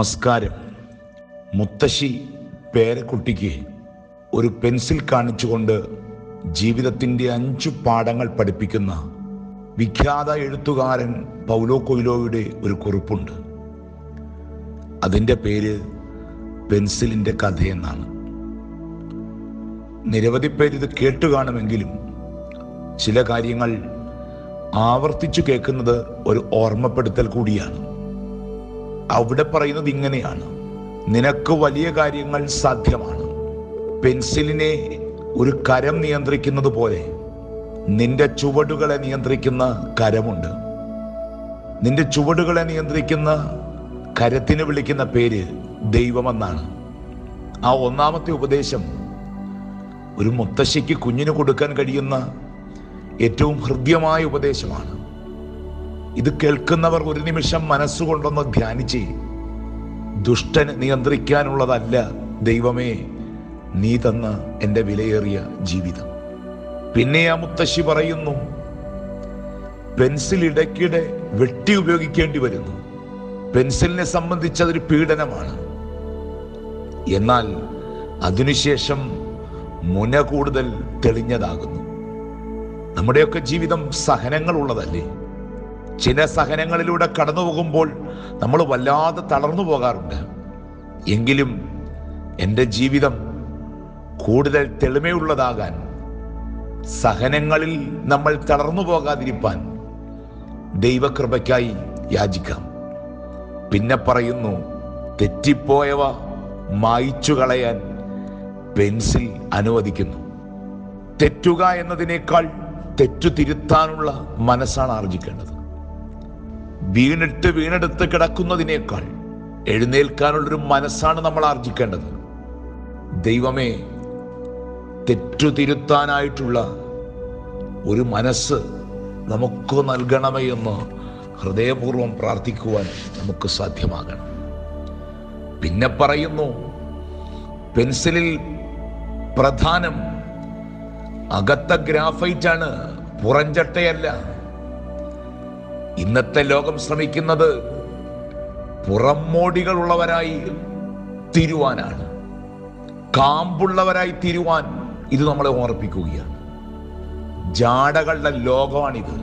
നമസ്കാരം മുത്തശ്ശി പേരക്കുട്ടിക്ക് ഒരു പെൻസിൽ കാണിച്ചുകൊണ്ട് ജീവിതത്തിൻ്റെ അഞ്ചു പാഠങ്ങൾ പഠിപ്പിക്കുന്ന വിഖ്യാത എഴുത്തുകാരൻ പൗലോ കൊയ്ലോയുടെ ഒരു കുറിപ്പുണ്ട് അതിൻ്റെ പേര് പെൻസിലിൻ്റെ കഥയെന്നാണ് നിരവധി പേര് ഇത് കേട്ടു കാണുമെങ്കിലും ചില കാര്യങ്ങൾ ആവർത്തിച്ചു കേൾക്കുന്നത് ഒരു ഓർമ്മപ്പെടുത്തൽ കൂടിയാണ് അവിടെ പറയുന്നത് ഇങ്ങനെയാണ് നിനക്ക് വലിയ കാര്യങ്ങൾ സാധ്യമാണ് പെൻസിലിനെ ഒരു കരം നിയന്ത്രിക്കുന്നത് പോലെ നിന്റെ ചുവടുകളെ നിയന്ത്രിക്കുന്ന കരമുണ്ട് നിന്റെ ചുവടുകളെ നിയന്ത്രിക്കുന്ന കരത്തിന് വിളിക്കുന്ന പേര് ദൈവമെന്നാണ് ആ ഒന്നാമത്തെ ഉപദേശം ഒരു മുത്തശ്ശിക്ക് കുഞ്ഞിന് കൊടുക്കാൻ കഴിയുന്ന ഏറ്റവും ഹൃദ്യമായ ഉപദേശമാണ് ഇത് കേൾക്കുന്നവർ ഒരു നിമിഷം മനസ്സുകൊണ്ടൊന്ന് ധ്യാനിച്ച് ദുഷ്ടന് നിയന്ത്രിക്കാനുള്ളതല്ല ദൈവമേ നീ തന്ന എൻ്റെ വിലയേറിയ ജീവിതം പിന്നെ ആ മുത്തശ്ശി പറയുന്നു പെൻസിൽ ഇടയ്ക്കിടെ വെട്ടി ഉപയോഗിക്കേണ്ടി വരുന്നു പെൻസിലിനെ സംബന്ധിച്ച് അതൊരു പീഡനമാണ് എന്നാൽ അതിനുശേഷം മുന കൂടുതൽ തെളിഞ്ഞതാകുന്നു നമ്മുടെയൊക്കെ ജീവിതം സഹനങ്ങൾ ഉള്ളതല്ലേ ചില സഹനങ്ങളിലൂടെ കടന്നു പോകുമ്പോൾ നമ്മൾ വല്ലാതെ തളർന്നു പോകാറുണ്ട് എങ്കിലും എൻ്റെ ജീവിതം കൂടുതൽ തെളിമയുള്ളതാകാൻ സഹനങ്ങളിൽ നമ്മൾ തളർന്നു പോകാതിരിപ്പാൻ ദൈവകൃപയ്ക്കായി യാചിക്കാം പിന്നെ പറയുന്നു തെറ്റിപ്പോയവ മായിച്ചു കളയാൻ പെൻസിൽ അനുവദിക്കുന്നു തെറ്റുക എന്നതിനേക്കാൾ തെറ്റു തിരുത്താനുള്ള മനസ്സാണ് ആർജിക്കേണ്ടത് വീണിട്ട് വീണെടുത്ത് കിടക്കുന്നതിനേക്കാൾ എഴുന്നേൽക്കാനുള്ളൊരു മനസ്സാണ് നമ്മൾ ആർജിക്കേണ്ടത് ദൈവമേ തെറ്റു തിരുത്താനായിട്ടുള്ള ഒരു മനസ്സ് നമുക്ക് നൽകണമേ എന്ന് ഹൃദയപൂർവ്വം പ്രാർത്ഥിക്കുവാൻ നമുക്ക് സാധ്യമാകണം പിന്നെ പറയുന്നു പെൻസിലിൽ പ്രധാനം അകത്ത ഗ്രാഫൈറ്റ് ആണ് പുറഞ്ചട്ടയല്ല ഇന്നത്തെ ലോകം ശ്രമിക്കുന്നത് പുറമോടികളുള്ളവരായി തീരുവാനാണ് കാമ്പുള്ളവരായി തീരുവാൻ ഇത് നമ്മളെ ഓർപ്പിക്കുകയാണ് ജാടകളുടെ ലോകമാണിത്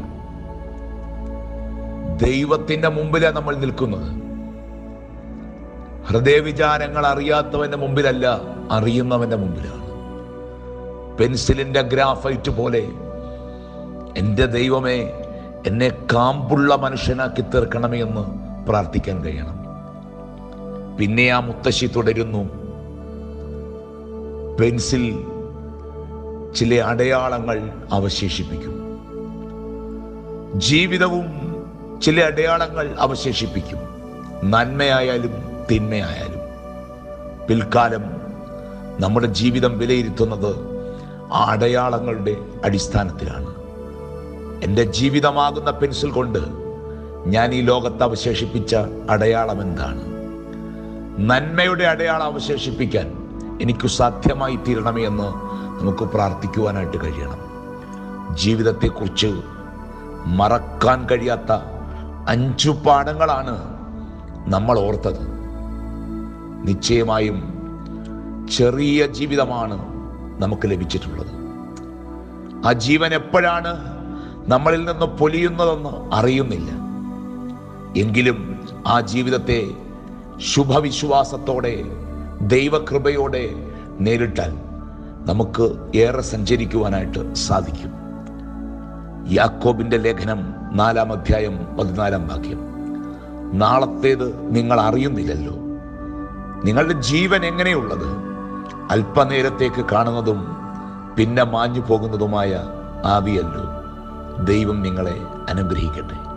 ദൈവത്തിന്റെ മുമ്പിലാണ് നമ്മൾ നിൽക്കുന്നത് ഹൃദയവിചാരങ്ങൾ അറിയാത്തവന്റെ മുമ്പിലല്ല അറിയുന്നവന്റെ മുമ്പിലാണ് പെൻസിലിന്റെ ഗ്രാഫൈറ്റ് പോലെ എൻ്റെ ദൈവമേ എന്നെ കാമ്പുള്ള മനുഷ്യനാക്കി തീർക്കണമേ എന്ന് പ്രാർത്ഥിക്കാൻ കഴിയണം പിന്നെ ആ മുത്തശ്ശി തുടരുന്നു പെൻസിൽ ചില അടയാളങ്ങൾ അവശേഷിപ്പിക്കും ജീവിതവും ചില അടയാളങ്ങൾ അവശേഷിപ്പിക്കും നന്മയായാലും തിന്മയായാലും പിൽക്കാലം നമ്മുടെ ജീവിതം വിലയിരുത്തുന്നത് ആ അടയാളങ്ങളുടെ അടിസ്ഥാനത്തിലാണ് എൻ്റെ ജീവിതമാകുന്ന പെൻസിൽ കൊണ്ട് ഞാൻ ഈ ലോകത്ത് അവശേഷിപ്പിച്ച അടയാളം എന്താണ് നന്മയുടെ അടയാളം അവശേഷിപ്പിക്കാൻ എനിക്ക് സാധ്യമായി തീരണമേ എന്ന് നമുക്ക് പ്രാർത്ഥിക്കുവാനായിട്ട് കഴിയണം ജീവിതത്തെക്കുറിച്ച് മറക്കാൻ കഴിയാത്ത അഞ്ചു പാഠങ്ങളാണ് നമ്മൾ ഓർത്തത് നിശ്ചയമായും ചെറിയ ജീവിതമാണ് നമുക്ക് ലഭിച്ചിട്ടുള്ളത് ആ ജീവൻ എപ്പോഴാണ് നമ്മളിൽ നിന്ന് പൊലിയുന്നതെന്ന് അറിയുന്നില്ല എങ്കിലും ആ ജീവിതത്തെ ശുഭവിശ്വാസത്തോടെ ദൈവകൃപയോടെ നേരിട്ടാൽ നമുക്ക് ഏറെ സഞ്ചരിക്കുവാനായിട്ട് സാധിക്കും യാക്കോബിന്റെ ലേഖനം നാലാം അധ്യായം പതിനാലാം വാക്യം നാളത്തേത് നിങ്ങൾ അറിയുന്നില്ലല്ലോ നിങ്ങളുടെ ജീവൻ എങ്ങനെയുള്ളത് അല്പനേരത്തേക്ക് കാണുന്നതും പിന്നെ മാഞ്ഞു പോകുന്നതുമായ ആവിയല്ലോ ദൈവം നിങ്ങളെ അനുഗ്രഹിക്കട്ടെ